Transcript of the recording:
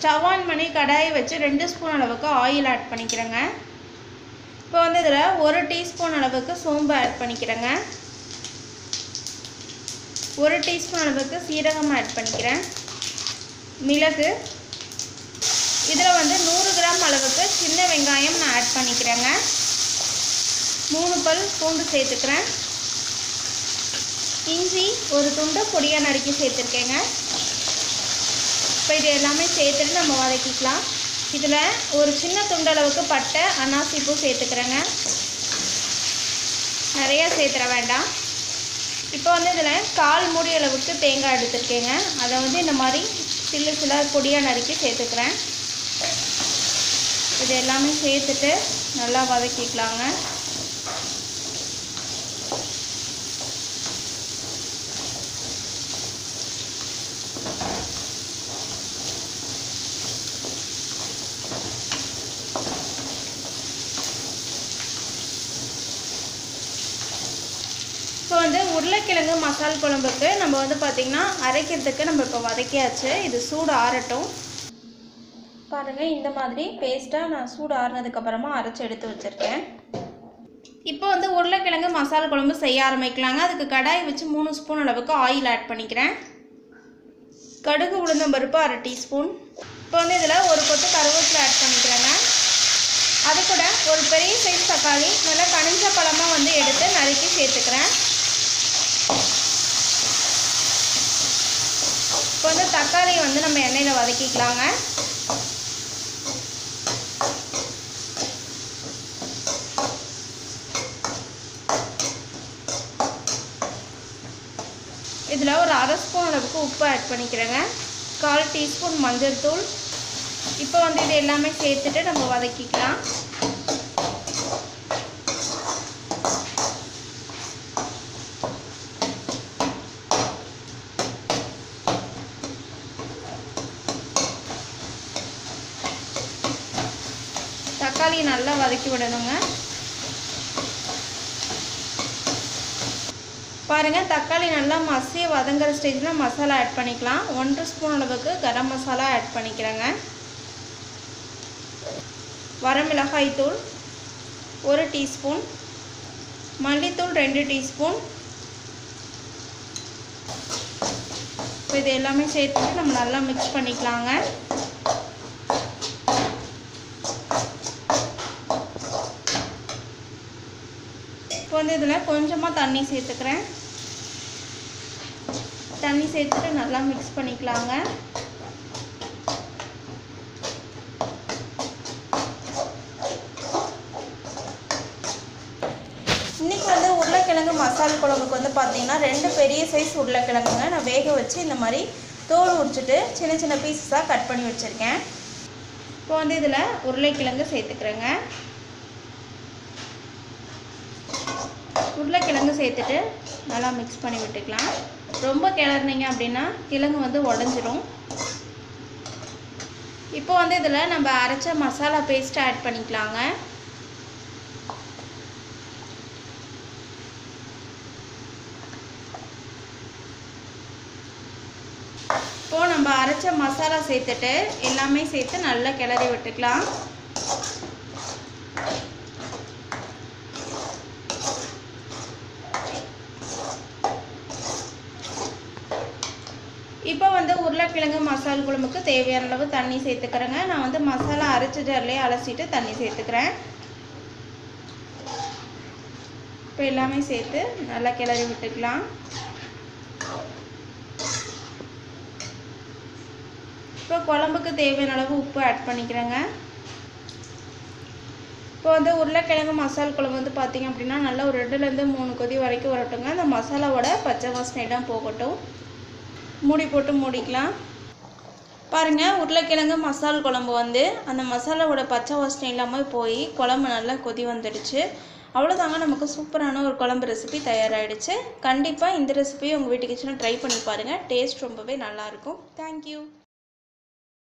stove on பண்ணி கடாயை வச்சு ரெண்டு ஸ்பூன் அளவுக்கு ஆயில் ஆட் பண்ணிக்கிறேங்க இப்போ வந்து இதில் ஒரு டீஸ்பூன் அளவுக்கு சோம்பு ஆட் பண்ணிக்கிறேங்க ஒரு டீஸ்பூன் அளவுக்கு சீரகம் ஆட் பண்ணிக்கிறேன் மிளகு இதில் வந்து நூறு கிராம் அளவுக்கு சின்ன வெங்காயம் நான் ஆட் பண்ணிக்கிறேங்க மூணு பல் பூண்டு சேர்த்துக்கிறேன் இஞ்சி ஒரு துண்டு பொடியாக நறுக்கி சேர்த்துருக்கேங்க இப்போ இது எல்லாமே சேர்த்துட்டு நம்ம வதக்கிக்கலாம் இதில் ஒரு சின்ன துண்டளவுக்கு பட்டை அன்னாசி பூ சேர்த்துக்கிறேங்க நிறையா சேர்த்துற வேண்டாம் இப்போ வந்து இதில் கால் மூடி அளவுக்கு தேங்காய் எடுத்துருக்கேங்க அதை வந்து இந்த மாதிரி சில்லு சில்லாக பொடியாக நறுக்கி சேர்த்துக்கிறேன் இது எல்லாமே சேர்த்துட்டு நல்லா வதக்கிக்கலாங்க இப்போ வந்து உருளைக்கிழங்கு மசால் குழம்புக்கு நம்ம வந்து பார்த்திங்கன்னா அரைக்கிறதுக்கு நம்ம இப்போ வதக்கியாச்சு இது சூடு ஆறட்டும் பாருங்கள் இந்த மாதிரி பேஸ்ட்டாக நான் சூடு ஆறுனதுக்கப்புறமா அரைச்சி எடுத்து வச்சுருக்கேன் இப்போ வந்து உருளைக்கிழங்கு மசால் குழம்பு செய்ய ஆரம்பிக்கலாங்க அதுக்கு கடாய் வச்சு மூணு ஸ்பூன் அளவுக்கு ஆயில் ஆட் பண்ணிக்கிறேன் கடுகு உளுந்தம் பருப்பு அரை டீஸ்பூன் இப்போ வந்து இதில் ஒரு கொத்து கருவேப்பிலை ஆட் பண்ணிக்கிறேங்க அது கூட ஒரு பெரிய சைஸ் தக்காளி நல்லா கனிஞ்ச பழமாக வந்து எடுத்து நறுக்கி சேர்த்துக்கிறேன் இப்போ வந்து தக்காளியை வந்து நம்ம எண்ணெயில் வதக்கிக்கலாங்க இதில் ஒரு அரை ஸ்பூன் அளவுக்கு உப்பு ஆட் பண்ணிக்கிறேங்க கால் டீஸ்பூன் மஞ்சள் தூள் இப்போ வந்து இது எல்லாமே சேர்த்துட்டு நம்ம வதக்கிக்கலாம் தக்காளி நல்லா வதக்கி விடணுங்க பாருங்கள் தக்காளி நல்லா மசிய வதங்குற ஸ்டேஜில் மசாலா ஆட் பண்ணிக்கலாம் ஒன்றரை ஸ்பூன் அளவுக்கு கரம் மசாலா ஆட் பண்ணிக்கிறேங்க வரமிளகாய் தூள் ஒரு டீஸ்பூன் மல்லித்தூள் ரெண்டு டீஸ்பூன் இப்போ இது எல்லாமே சேர்த்துட்டு நம்ம நல்லா மிக்ஸ் பண்ணிக்கலாங்க இப்போ வந்து இதில் கொஞ்சமாக தண்ணி சேர்த்துக்கிறேன் தண்ணி சேர்த்துட்டு நல்லா மிக்ஸ் பண்ணிக்கலாங்க இன்றைக்கி வந்து உருளைக்கிழங்கு மசால் குழம்புக்கு வந்து பார்த்தீங்கன்னா ரெண்டு பெரிய சைஸ் உருளைக்கிழங்குங்க நான் வேக வச்சு இந்த மாதிரி தோல் உரிச்சிட்டு சின்ன சின்ன பீஸஸாக கட் பண்ணி வச்சுருக்கேன் இப்போ வந்து இதில் உருளைக்கிழங்கு சேர்த்துக்கிறேங்க உருளைக்கிழங்கு சேர்த்துட்டு நல்லா மிக்ஸ் பண்ணி விட்டுக்கலாம் ரொம்ப கிளறினீங்க அப்படின்னா கிழங்கு வந்து உடஞ்சிரும் இப்போ வந்து இதில் நம்ம அரைச்ச மசாலா பேஸ்ட் ஆட் பண்ணிக்கலாங்க இப்போது நம்ம அரைச்ச மசாலா சேர்த்துட்டு எல்லாமே சேர்த்து நல்லா கிளறி விட்டுக்கலாம் இப்போ வந்து உருளைக்கிழங்கு மசால் குழம்புக்கு தேவையான அளவு தண்ணி சேர்த்துக்கிறேங்க நான் வந்து மசாலா அரைச்ச ஜார்லேயே அலசிட்டு தண்ணி சேர்த்துக்கிறேன் இப்போ எல்லாமே சேர்த்து நல்லா கிளறி விட்டுக்கலாம் இப்போ குழம்புக்கு தேவையான அளவு உப்பு ஆட் பண்ணிக்கிறேங்க இப்போ வந்து உருளைக்கிழங்கு மசால் குழம்பு வந்து பார்த்திங்க அப்படின்னா நல்லா ஒரு ரெண்டுலேருந்து மூணு கொதி வரைக்கும் வரட்டுங்க அந்த மசாலாவோட பச்சை வாசனை எல்லாம் போகட்டும் மூடி போட்டு மூடிக்கலாம் பாருங்கள் உருளைக்கிழங்கு மசால் குழம்பு வந்து அந்த மசாலாவோட பச்சை வாசனை இல்லாமல் போய் குழம்பு நல்லா கொதி வந்துடுச்சு அவ்வளோதாங்க நமக்கு சூப்பரான ஒரு குழம்பு ரெசிபி தயாராகிடுச்சு கண்டிப்பாக இந்த ரெசிபியை உங்கள் வீட்டு கிச்சனில் ட்ரை பண்ணி பாருங்கள் டேஸ்ட் ரொம்பவே நல்லாயிருக்கும் தேங்க்யூ